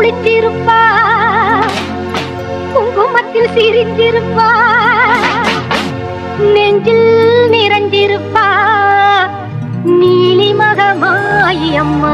முழிச்சிருப்பா குங்குமத்தில் சிரிச்சிருப்பா நெஞ்சில் நிறைஞ்சிருப்பா நீலி மகமாயி அம்மா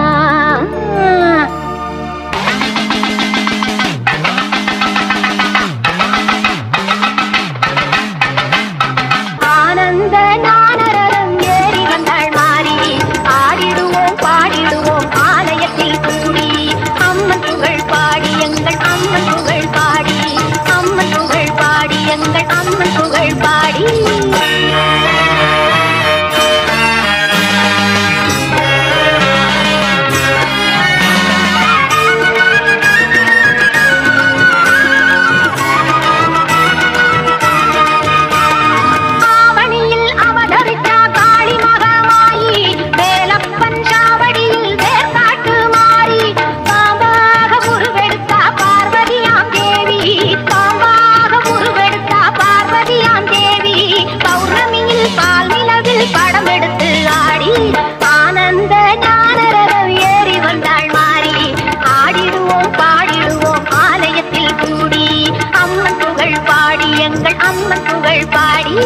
ஆனந்த நானரரம் ஏறி வந்தாள் மாறி ஆடிடுவோம் பாடிடுவோம் ஆலயத்தில் கூடி அம்மன் புகழ் பாடி எங்கள் அம்மன் புகழ் பாடி அம்மன் புகழ் பாடி எங்கள் அம்மன் புகழ் பாடி ஆவணியில் அவதரித்தா காளி மகமாயி வேலப்பன் சாவடியில் வேர்காட்டு மாறி பாம்பாக உருவெடுத்தா பார்வதியாம் தேவி பாம்பாக உருவெடுத்தா பார்வதியாம் தேவி பௌர்ணமியில் பால் நிலவில் படம் எடுத்து ஆடி ஆனந்த ஞானரரம் ஏறி வந்தாள் மாறி ஆடிடுவோம் பாடிடுவோம் ஆலயத்தில் கூடி அம்மன் புகழ் பாடி எங்கள் அம்மன் புகழ் பாடி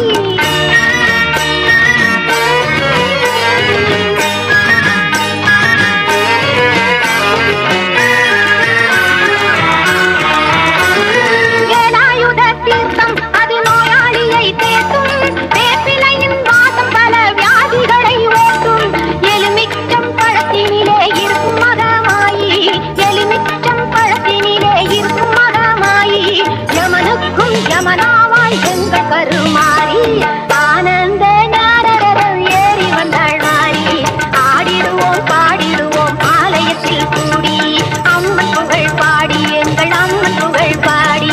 வேலாயுத தீர்த்தம் அது நோயாளியை தேற்றும் வேப்பிலையின் வாசம் பல வியாதிகளை ஓட்டும் எலுமிச்சம் பழத்தினிலே இருக்கும் மகமாயி எலுமிச்சம் பழத்தினிலே இருக்கும் மகமாயி யமனுக்கும் யமனாவாய் எங்கள் கருமாறி ஆனந்த ஞானரரம் ஏறி வந்தாள் மாறி ஆடிடுவோம் பாடிடுவோம் ஆலயத்தில் கூடி அம்மன் புகழ் பாடி எங்கள் அம்மன் புகழ் பாடி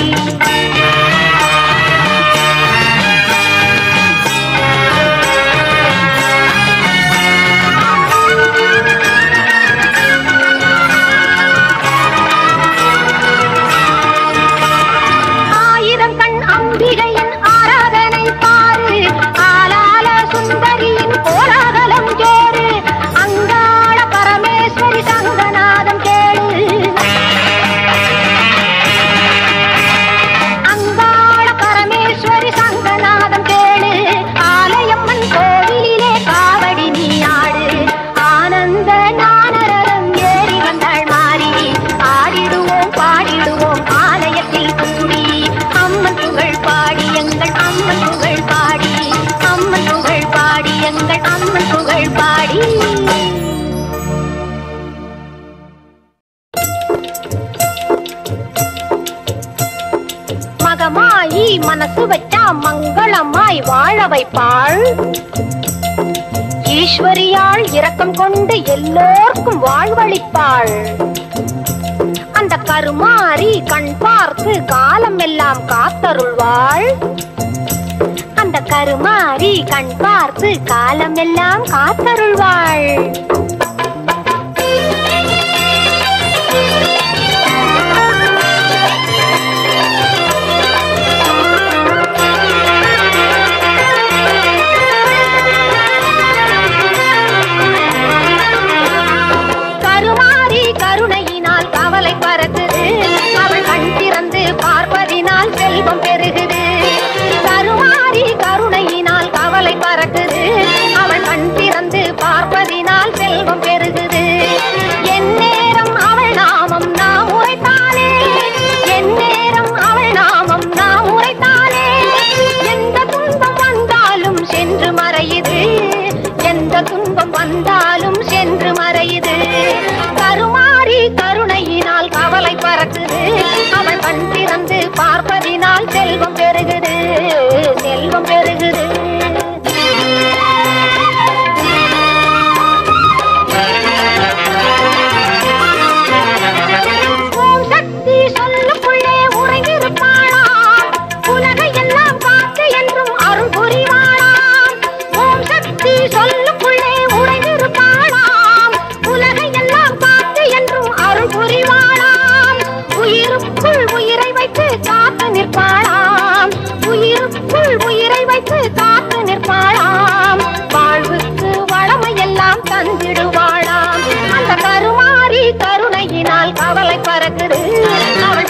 ஆயிரம் கண் அம்பிகையின் ஆராதனை பாரு ஆலால சுந்தரியின் கோலாகலம் கேரு அங்காள பரமேஸ்வரி சங்கநாதம் கேளு அங்காள பரமேஸ்வரி சங்கநாதம் கேளு ஆலயம்மன் கோவிலிலே காவடி நீ ஆடு ஆனந்த ஞானரரம் ஏறி வந்தாள் மாறி ஆடிடுவோம் பாடிடுவோம் ஆலயத்தில் கூடி அம்மன் புகழ் பாடி எங்கள் அம்மன் புகழ் பாடி அம்மன் புகழ் பாடி எங்கள் அம்மன் புகழ் பாடி மகமாயி மனசு வச்சா மங்களமாய் வாழ வைப்பாள் ஈஸ்வரியாள் இரக்கம் கொண்டு எல்லோர்க்கும் வாழ்வளிப்பாள் அந்த கருமாறி கண் பார்த்து காலம் எல்லாம் காத்தருள்வாள் அந்த கருமாறி கண் பார்த்து காலம் எல்லாம் காத்தருள்வாள் கருமாறி கருணையினால் கவலை பறக்குது அவள் கண் திறந்து பார்ப்பதினால் செல்வம் பெருகுது கருமாறி கருணையினால் கவலை பறக்குது அவள் கண் திறந்து பார்ப்பதினால் செல்வம் பெருகுது எந்நேரம் அவள் நாமம் நாம் உரைத்தாலே எந்நேரம் அவள் நாமம் நாம் உரைத்தாலே எந்த துன்பம் வந்தாலும் சென்று மறையுது எந்த துன்பம் வந்தாலும் சென்று மறையுது கருமாறி கருணையினால் கவலை பறக்குது அவள் கண் திறந்து பார்ப்பதினால் செல்வம் பெருகுது செல்வம் பெருகுது ஓம் சக்தி சொல்லுக்குள்ளே உறங்கிருப்பாளாம் உலகை எல்லாம் காத்து என்றும் அருள் புரிவாளாம் ஓம் சக்தி சொல்லுக்குள்ளே உறங்கிருப்பாளாம் உலகை எல்லாம் காத்து என்றும் அருள் புரிவாளாம் உயிருக்குள் உயிரை வைத்து காத்து நிற்பாள்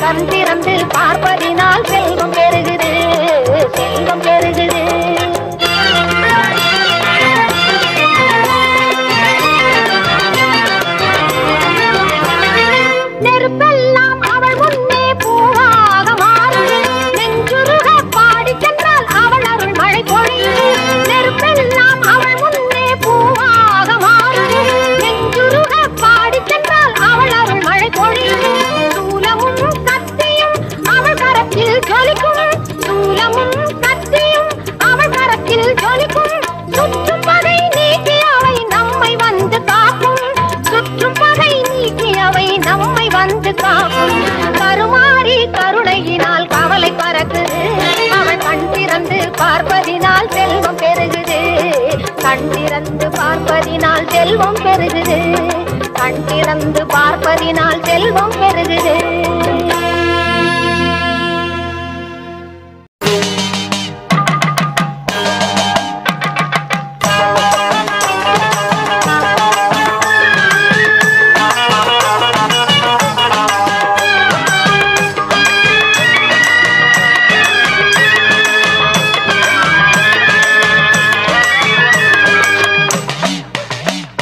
கண் திறந்து பார்ப்பதினால் செல்வம் பெருகுது செல்வம் பெருகுது நெருப்பெல்லாம் அவள் முன்னே பூவாக மாறுது நெஞ்சுருக பாடி சென்றால் அவள் அருள் மழை பொழியுது நெருப்பெல்லாம் அவள் முன்னே பூவாக மாறுது நெஞ்சுருக பாடி சென்றால் அவள் அருள் மழை பொழியுது சூலமும் கத்தியும் அவள் கரத்தில் ஜொலிக்கும் சூலமும் கத்தியும் அவள் கரத்தில் ஜொலிக்கும் சுற்றும் பகை நீக்கி அவை நம்மை வந்து காக்கும் சுற்றும் பகை நீக்கி அவை நம்மை வந்து காக்கும் கருமாறி கருணையினால் கவலை பறக்குது அவள் கண் திறந்து பார்ப்பதினால் செல்வம் பெருகுது கண் திறந்து பார்ப்பதினால் செல்வம் பெருகுது கண் திறந்து பார்ப்பதினால் செல்வம் பெருகுது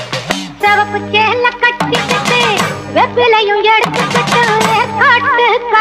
சிவப்பு சேல கட்டிக்கிட்டு வெப்பிலையும் எடுத்துக்கிட்டு காட்டுக்கு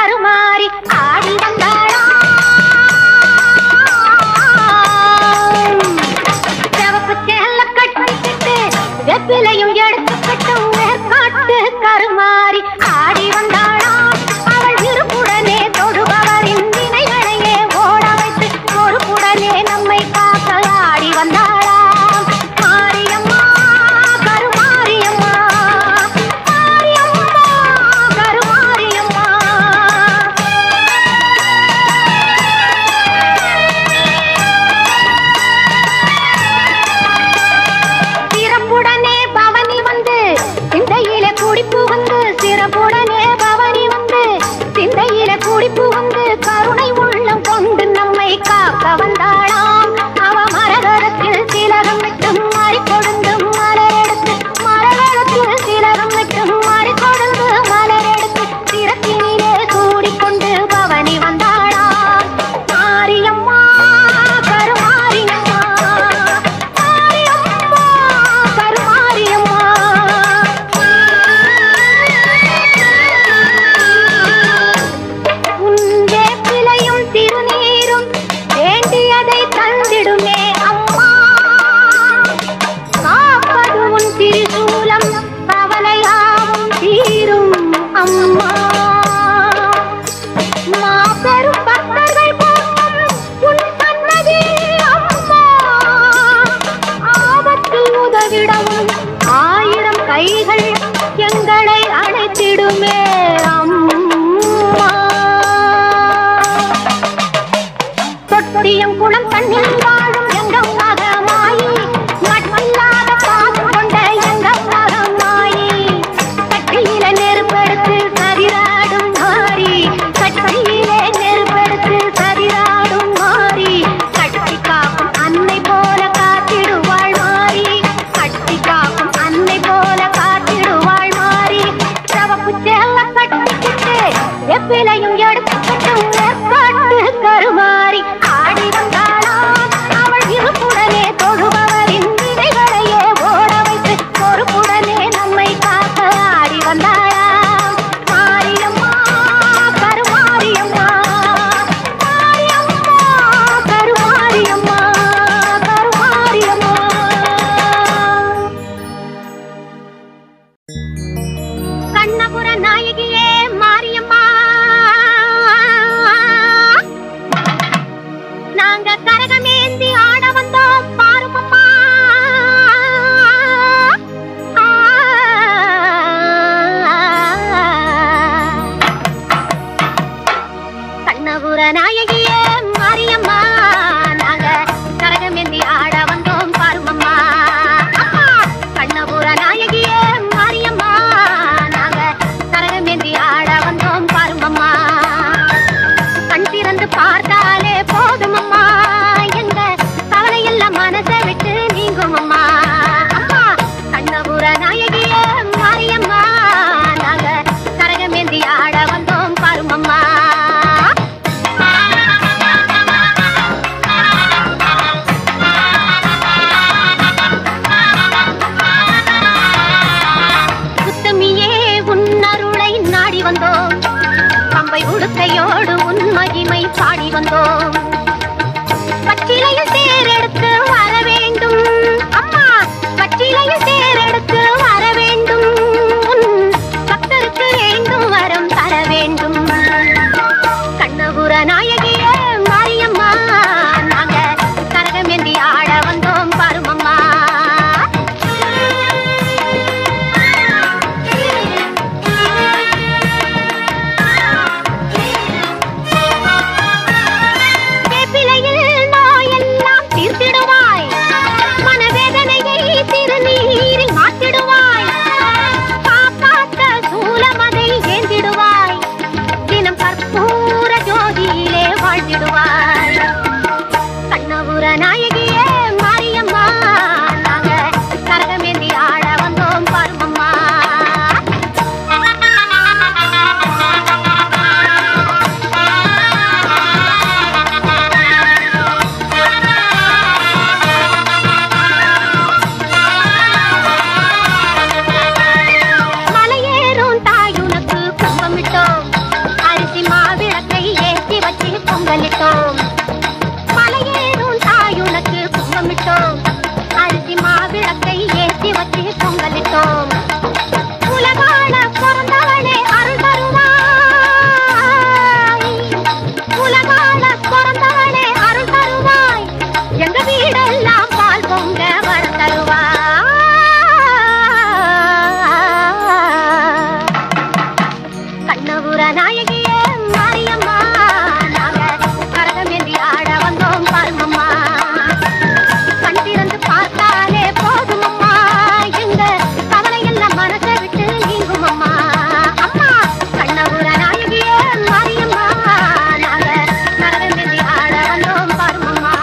பக்தியோடு உன் மகிமை பாடி வந்தோம் பச்சிலையில் தேரெடுத்து வர வேண்டும் அம்மா பச்சிலையில் தேரெடுத்து வர வேண்டும் உன் பக்தருக்கு வேண்டும் வரம் தர வேண்டும் கண்ணபுர நாயகிய மாரியம்மா நாங்க கரகமேந்தி ஆட வந்தோம் பாருமம்மா வேப்பிலையில் நோயெல்லாம் தீர்த்திடுவாய் மனவேதனையை திருநீரில் மாற்றிடுவாய் காப்பாற்ற சூலமதை ஏந்திடுவாய் தினம் கற்பூர ஜோதியிலே வாழ்ந்திடுவாய் கண்ணபுர நாயகியே மாரியம்மா நாங்க கரகமேந்தி ஆட வந்தோம் பாருமம்மா மலையேறும் தாயுனக்கு கும்பமிட்டோம் அரிசி மாவிளக்கை ஏற்றி வச்சு பொங்கலிட்டோம் மலையேறும் தாயுனக்கு கும்பமிட்டோம் அரிசி மாவிளக்கை ஏற்றி வச்சு பொங்கலிட்டோம் உலகான பிறந்தவனே அருள் தருவாய் உலகான பிறந்தவனே அருள் தருவாய் எங்க வீடெல்லாம் பால் பொங்க வர தருவாய் கண்ணபுர நாயகியே மாரியம்மா நாங்க கரகமேந்தி ஆட வந்தோம் பாருங்கம்மா கண் திறந்து பார்த்தாலே போதுமம்மா எங்க கவலை எல்லாம் மனசை விட்டு நீங்குமம்மா அம்மா கண்ணபுர நாயகியே மாரியம்மா நாங்க கரகமேந்தி ஆட வந்தோம் பாருங்கம்மா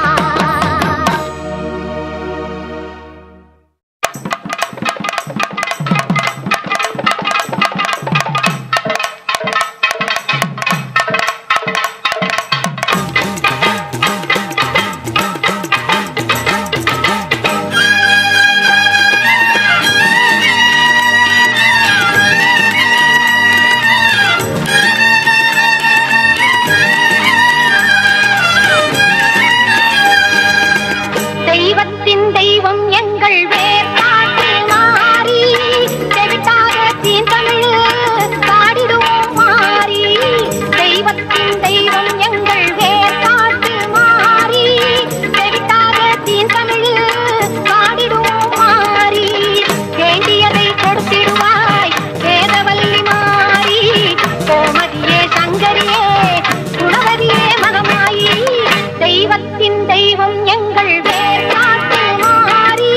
தெய்வத்தின் தெய்வம் எங்கள் வேர்பாட்டு மாறி செவிட்டாக தீந்தமிழ் பாடிடுவோம் மாறி தெய்வத்தின் தெய்வம் எங்கள் வேர்பாட்டு மாறி செவிட்டாக தீந்தமிழ் பாடிடுவோம் மாறி வேண்டியதை கொடுத்திடுவாய் வேதவல்லி மாறி கோமதியே சங்கரியே குணவதியே மகமாயி தெய்வத்தின் தெய்வம் எங்கள் வேர்நாட்டு மாறி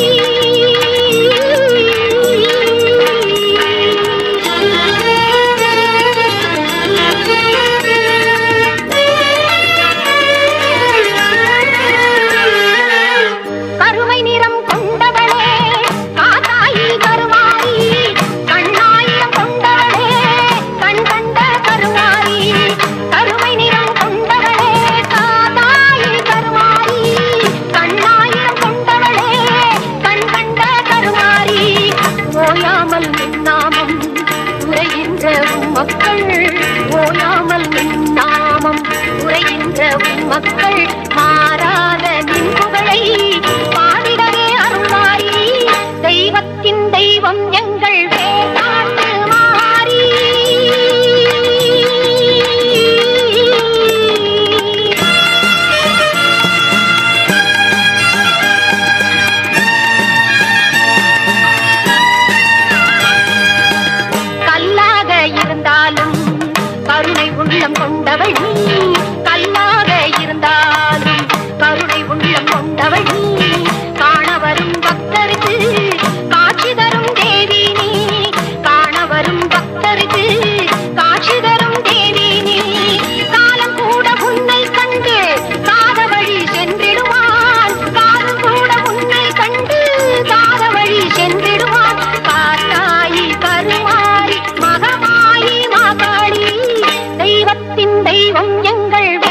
கருமை நிறம் கொண்டவளே காத்தாயி கருமாரி கண்ணாயிரம் கொண்டவளே கண் கண்ட கருமாரி கருமை நிறம் கொண்டவளே காத்தாயி கருமாரி கண்ணாயிரம் கொண்டவளே கண் கண்ட கருமாரி ஓயாமல் நின்னாமம் உரைகின்ற உம் மக்கள் ஓயாமல் நின்னாமம் உரைகின்ற உம் மக்கள் மாறாத நின் புகழை பாடிடவே அருள்வாரி தெய்வத்தின் தெய்வம் எங்கள் வேதாட்டு மாறி கல்லாக இருந்தாலும் கருணை உள்ளம் கொண்டவள் நீ கல்லாக இருந்தாலும் கருணை உள்ளம் கொண்டவள் நீ காண வரும் பக்தருக்கு காட்சி தரும் தேவி நீ காண வரும் பக்தருக்கு காட்சி தரும் தேவி நீ காலம் கூட உன்னை கண்டு காத வழி சென்றிடுவான் காலம் கூட உன்னை கண்டு காத வழி சென்றிடுவான் காத்தாயி கருமாரி மகமாயி மகாளி தெய்வத்தின் தெய்வம் எங்கள்